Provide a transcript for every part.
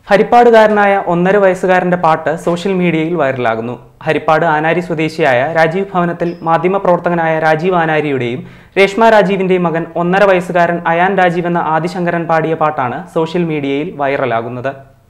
ഹരിപ്പാടുകാരനായ ഒന്നര വയസ്സുകാരന്റെ പാട്ട് സോഷ്യൽ മീഡിയയിൽ വൈറലാകുന്നു ഹരിപ്പാട് ആനാരി സ്വദേശിയായ രാജീവ് ഭവനത്തിൽ മാധ്യമപ്രവർത്തകനായ രാജീവ് ആനാരിയുടെയും രേഷ്മ രാജീവിന്റെയും മകൻ ഒന്നര വയസ്സുകാരൻ അയാൻ രാജീവ് എന്ന ആദിശങ്കരൻ പാടിയ പാട്ടാണ് സോഷ്യൽ മീഡിയയിൽ വൈറലാകുന്നത്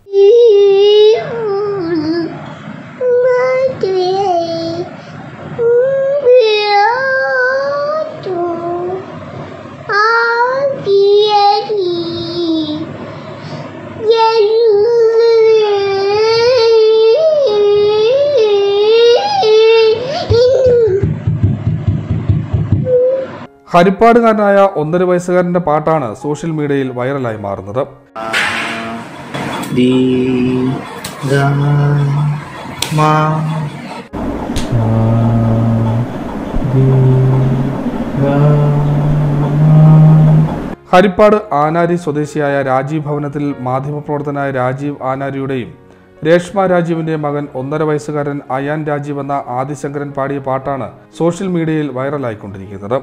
ഹരിപ്പാടുകാരനായ ഒന്നര വയസ്സുകാരന്റെ പാട്ടാണ് സോഷ്യൽ മീഡിയയിൽ വൈറലായി മാറുന്നത് di ga ma Harippad Anari സ്വദേശിയായ രാജീവ് ഭവനത്തിൽ മാധ്യമപ്രവർത്തകനായ രാജീവ് ആനാരിയുടെയും രേഷ്മ രാജീവിന്റെ മകൻ ഒന്നര വയസ്സുകാരൻ അയാൻ രാജീവ് എന്ന ആദിശങ്കരൻ പാടിയ പാട്ടാണ് സോഷ്യൽ മീഡിയയിൽ വൈറലായിക്കൊണ്ടിരിക്കുന്നത്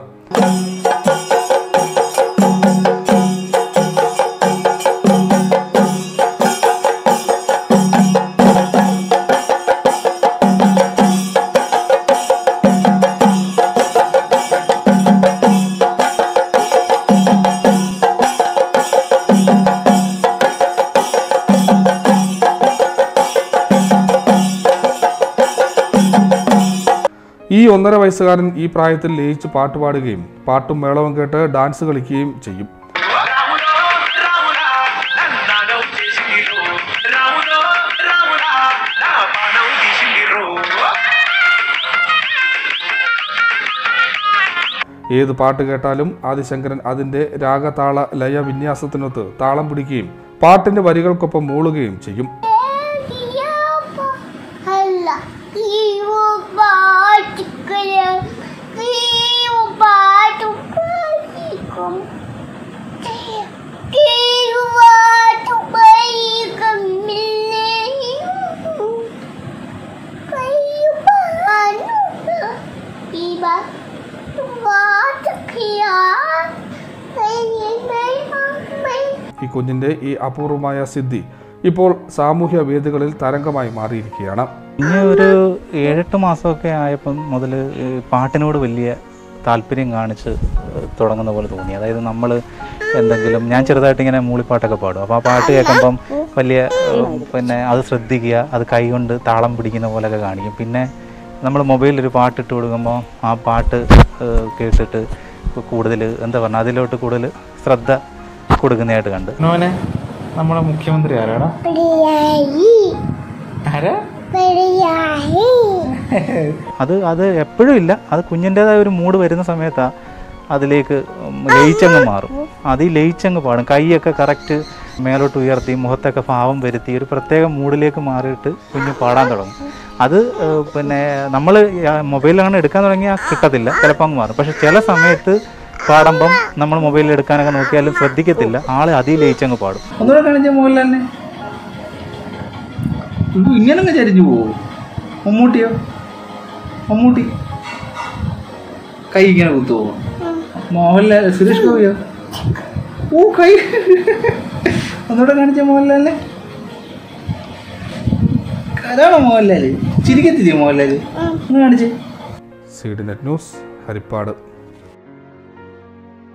ഈ ഒന്നര വയസ്സുകാരൻ ഈ പ്രായത്തിൽ ലയിച്ച് പാട്ട് പാടുകയും പാട്ടും മേളവും കേട്ട് ഡാൻസ് കളിക്കുകയും ചെയ്യും రాములో రాములా నన్నడం చేసిరు రాములో రాములా నా పానం తీసిరు ഏത് പാട്ട് കേട്ടാലും ആദിശങ്കരൻ അതിന്റെ രാഗതാള ലയ വിന്യാസത്തിനൊത്ത് താളം പിടിക്കുകയും പാട്ടിന്റെ വരികൾക്കൊപ്പം മൂളുകയും ചെയ്യും ഈ കുഞ്ഞിന്റെ ഈ അപൂർവമായ സിദ്ധി ഇപ്പോൾ സാമൂഹ്യ വേദികളിൽ തരംഗമായി മാറിയിരിക്കുകയാണ് ഇനി ഒരു ഏഴെട്ട് മാസമൊക്കെ ആയപ്പം മുതൽ പാട്ടിനോട് വലിയ താല്പര്യം കാണിച്ച് തുടങ്ങുന്ന പോലെ തോന്നി അതായത് നമ്മൾ എന്തെങ്കിലും ഞാൻ ചെറുതായിട്ട് ഇങ്ങനെ മൂളിപ്പാട്ടൊക്കെ പാടും അപ്പോൾ ആ പാട്ട് കേൾക്കുമ്പം വലിയ ഏഹ്, പിന്നെ അത് ശ്രദ്ധിക്കുക അത് കൈകൊണ്ട് താളം പിടിക്കുന്ന പോലെയൊക്കെ കാണിക്കും പിന്നെ നമ്മൾ മൊബൈലിൽ ഒരു പാട്ട് ഇട്ട് കൊടുക്കുമ്പോൾ ആ പാട്ട് ഏഹ്, കേട്ടിട്ട് കൂടുതൽ എന്താ പറയുക അതിലോട്ട് കൂടുതൽ ശ്രദ്ധ കൊടുക്കുന്നതായിട്ട് കണ്ട് നോനെ നമ്മളെ മുഖ്യമന്ത്രി ആരാടാ ആരാ അത് അത് എപ്പോഴും ഇല്ല അത് കുഞ്ഞിൻ്റെതായ ഒരു മൂഡ് വരുന്ന സമയത്താണ് അതിലേക്ക് ഉം ലയിച്ചങ്ങ് മാറും അത് ഈ ലയിച്ചങ്ങ് പാടും കൈയൊക്കെ കറക്റ്റ് മേലോട്ട് ഉയർത്തി മുഖത്തൊക്കെ ഭാവം വരുത്തി ഒരു പ്രത്യേക മൂഡിലേക്ക് മാറിയിട്ട് കുഞ്ഞ് പാടാൻ തുടങ്ങും അത് ഏഹ്, പിന്നെ നമ്മൾ മൊബൈലിലാണ് എടുക്കാൻ തുടങ്ങിയാൽ കിട്ടത്തില്ല ചിലപ്പോൾ അങ്ങ് മാറും പക്ഷെ ചില സമയത്ത് പാടുമ്പം നമ്മൾ മൊബൈലിൽ എടുക്കാനൊക്കെ നോക്കിയാലും ശ്രദ്ധിക്കത്തില്ല ആള് അതിൽ ലയിച്ചങ്ങ് പാടും ഒന്നുകൂടെ കാണിച്ച മോഹൻലാലിനെ ഇത് ഇങ്ങനെ ചരിഞ്ഞു പോവോ മമ്മൂട്ടിയോ മമ്മൂട്ടി കൈ ഇങ്ങനെ കുത്തുവോ മോഹൻലാൽ സുരേഷ് ഗോപിയോ ഓ കൈ ഒന്നുകൂടെ കാണിച്ച മോഹൻലാലിനെ അതാണോ മോഹൻലാല് ചിരിക്കത്തില്ലേ മോഹൻലാല് ഒന്ന് കാണിച്ചേ C D net news Harippad